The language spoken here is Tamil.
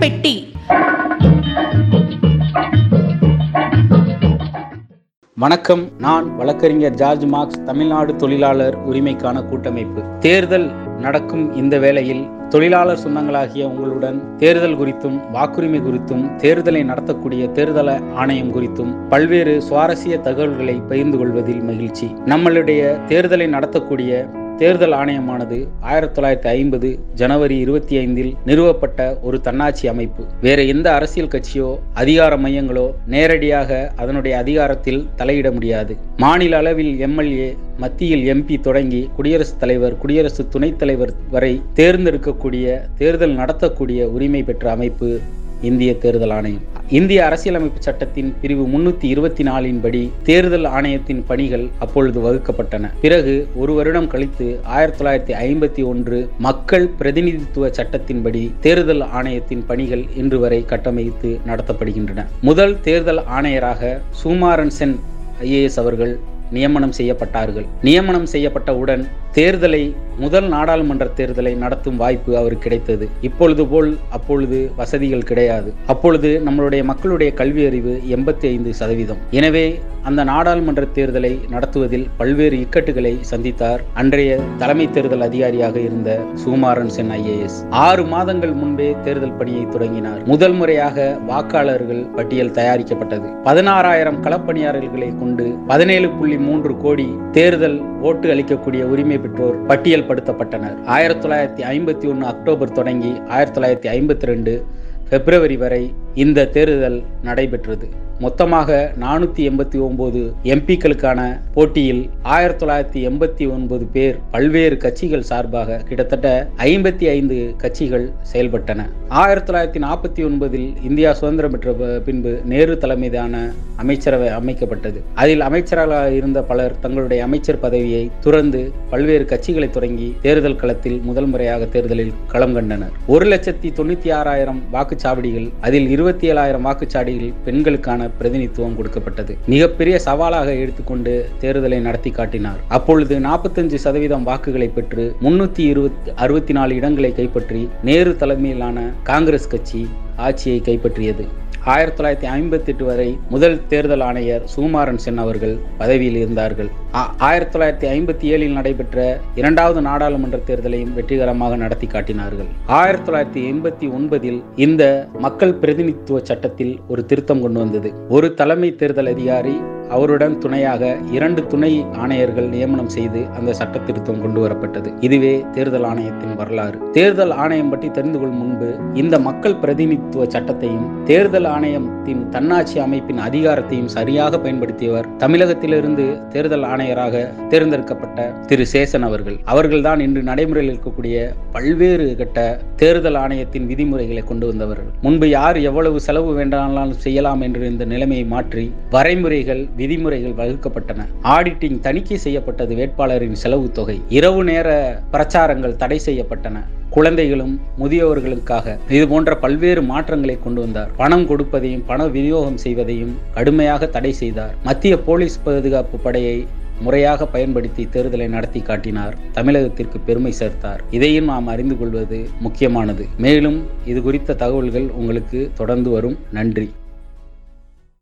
பெட்டி வணக்கம் நான் வழக்கறிஞர் ஜார்ஜ் மார்க்ஸ் தமிழ்நாடு தொழிலாளர் உரிமைக்கான கூட்டமைப்பு தேர்தல் நடக்கும் இந்த வேளையில் தொழிலாளர் சொந்தங்களாகிய உங்களுடன் தேர்தல் குறித்தும் வாக்குரிமை குறித்தும் தேர்தலை நடத்தக்கூடிய தேர்தல் ஆணையம் குறித்தும் பல்வேறு சுவாரஸ்ய தகவல்களை பகிர்ந்து கொள்வதில் மகிழ்ச்சி நம்மளுடைய தேர்தலை நடத்தக்கூடிய தேர்தல் ஆணையமானது ஆயிரத்தி தொள்ளாயிரத்தி ஐம்பது ஜனவரி இருபத்தி ஐந்தில் நிறுவப்பட்ட ஒரு தன்னாட்சி அமைப்பு வேற எந்த அரசியல் கட்சியோ அதிகார மையங்களோ நேரடியாக அதனுடைய அதிகாரத்தில் தலையிட முடியாது மாநில அளவில் எம்எல்ஏ மத்தியில் எம்பி தொடங்கி குடியரசுத் தலைவர் குடியரசு துணைத் தலைவர் வரை தேர்ந்தெடுக்கக்கூடிய தேர்தல் நடத்தக்கூடிய உரிமை பெற்ற அமைப்பு இந்திய தேர்தல் ஆணையம் இந்திய அரசியலமைப்பு சட்டத்தின் பிரிவு முன்னூத்தி இருபத்தி நாலின் படி தேர்தல் ஆணையத்தின் பணிகள் அப்பொழுது வகுக்கப்பட்டன பிறகு ஒரு வருடம் கழித்து ஆயிரத்தி தொள்ளாயிரத்தி ஐம்பத்தி ஒன்று மக்கள் பிரதிநிதித்துவ சட்டத்தின்படி தேர்தல் ஆணையத்தின் பணிகள் இன்று வரை கட்டமைத்து நடத்தப்படுகின்றன முதல் தேர்தல் ஆணையராக சுமாரன் சென் ஐஏஎஸ் அவர்கள் நியமனம் செய்யப்பட்டார்கள் நியமனம் செய்யப்பட்டவுடன் தேர்தலை முதல் நாடாளுமன்ற தேர்தலை நடத்தும் வாய்ப்பு அவருக்கு கிடைத்தது இப்பொழுது போல் அப்பொழுது வசதிகள் கிடையாது அப்பொழுது நம்மளுடைய மக்களுடைய கல்வி அறிவு எண்பத்தி ஐந்து சதவீதம் எனவே அந்த நாடாளுமன்ற தேர்தலை நடத்துவதில் பல்வேறு இக்கட்டுகளை சந்தித்தார் அன்றைய தலைமை தேர்தல் அதிகாரியாக இருந்த சுகுமாரன் சென் ஐஏஎஸ் ஆறு மாதங்கள் முன்பே தேர்தல் பணியை தொடங்கினார் முதல் முறையாக வாக்காளர்கள் பட்டியல் தயாரிக்கப்பட்டது பதினாறாயிரம் களப்பணியாளர்களை கொண்டு பதினேழு புள்ளி மூன்று கோடி தேர்தல் ஓட்டு அளிக்கக்கூடிய உரிமை பெற்றோர் பட்டியல் படுத்தப்பட்டனர் ஆயிரத்தி தொள்ளாயிரத்தி ஐம்பத்தி ஒன்று அக்டோபர் தொடங்கி ஆயிரத்தி தொள்ளாயிரத்தி ஐம்பத்தி ரெண்டு பிப்ரவரி வரை இந்த தேர்தல் நடைபெற்றது மொத்தமாக நானூத்தி எண்பத்தி ஒன்பது எம்பிக்களுக்கான போட்டியில் ஆயிரத்தி தொள்ளாயிரத்தி எண்பத்தி ஒன்பது பேர் பல்வேறு கட்சிகள் சார்பாக கிட்டத்தட்ட ஐம்பத்தி ஐந்து கட்சிகள் செயல்பட்டன ஆயிரத்தி தொள்ளாயிரத்தி நாற்பத்தி ஒன்பதில் இந்தியா சுதந்திரம் பெற்ற பின்பு நேரு தலைமையிலான அமைச்சரவை அமைக்கப்பட்டது அதில் அமைச்சராக இருந்த பலர் தங்களுடைய அமைச்சர் பதவியை துறந்து பல்வேறு கட்சிகளை தொடங்கி தேர்தல் களத்தில் முதல் முறையாக தேர்தலில் களம் கண்டனர் ஒரு லட்சத்தி தொண்ணூத்தி ஆறாயிரம் வாக்குச்சாவடிகள் அதில் இருபத்தி ஏழாயிரம் வாக்குச்சாவடிகள் பெண்களுக்கான பிரதிநிதித்துவம் கொடுக்கப்பட்டது மிகப்பெரிய சவாலாக எடுத்துக்கொண்டு தேர்தலை நடத்தி காட்டினார் அப்பொழுது நாற்பத்தஞ்சு சதவீதம் வாக்குகளை பெற்று முன்னூத்தி இருபத்தி அறுபத்தி நாலு இடங்களை கைப்பற்றி நேரு தலைமையிலான காங்கிரஸ் கட்சி ஆட்சியை கைப்பற்றியது ஆயிரத்தி தொள்ளாயிரத்தி ஐம்பத்தி எட்டு வரை முதல் தேர்தல் ஆணையர் சுகுமாரன் சென் அவர்கள் பதவியில் இருந்தார்கள் ஆயிரத்தி தொள்ளாயிரத்தி ஐம்பத்தி ஏழில் நடைபெற்ற இரண்டாவது நாடாளுமன்ற தேர்தலையும் வெற்றிகரமாக நடத்தி காட்டினார்கள் ஆயிரத்தி தொள்ளாயிரத்தி எண்பத்தி ஒன்பதில் இந்த மக்கள் பிரதிநிதித்துவ சட்டத்தில் ஒரு திருத்தம் கொண்டு வந்தது ஒரு தலைமை தேர்தல் அதிகாரி அவருடன் துணையாக இரண்டு துணை ஆணையர்கள் நியமனம் செய்து அந்த சட்ட திருத்தம் கொண்டு வரப்பட்டது இதுவே தேர்தல் ஆணையத்தின் வரலாறு தேர்தல் ஆணையம் பற்றி தெரிந்து கொள்ளும் முன்பு இந்த மக்கள் பிரதிநிதித்துவ சட்டத்தையும் தேர்தல் ஆணையத்தின் தன்னாட்சி அமைப்பின் அதிகாரத்தையும் சரியாக பயன்படுத்தியவர் தமிழகத்திலிருந்து தேர்தல் ஆணையராக தேர்ந்தெடுக்கப்பட்ட திரு சேசன் அவர்கள் அவர்கள்தான் இன்று நடைமுறையில் இருக்கக்கூடிய பல்வேறு கட்ட தேர்தல் ஆணையத்தின் விதிமுறைகளை கொண்டு வந்தவர்கள் முன்பு யார் எவ்வளவு செலவு வேண்டாலும் செய்யலாம் என்று இந்த நிலைமையை மாற்றி வரைமுறைகள் விதிமுறைகள் வகுக்கப்பட்டன ஆடிட்டிங் தணிக்கை செய்யப்பட்டது வேட்பாளரின் செலவு தொகை இரவு நேர பிரச்சாரங்கள் தடை செய்யப்பட்டன குழந்தைகளும் முதியவர்களுக்காக இது போன்ற பல்வேறு மாற்றங்களை கொண்டு வந்தார் பணம் கொடுப்பதையும் பண விநியோகம் செய்வதையும் கடுமையாக தடை செய்தார் மத்திய போலீஸ் பாதுகாப்பு படையை முறையாக பயன்படுத்தி தேர்தலை நடத்தி காட்டினார் தமிழகத்திற்கு பெருமை சேர்த்தார் இதையும் நாம் அறிந்து கொள்வது முக்கியமானது மேலும் இது குறித்த தகவல்கள் உங்களுக்கு தொடர்ந்து வரும் நன்றி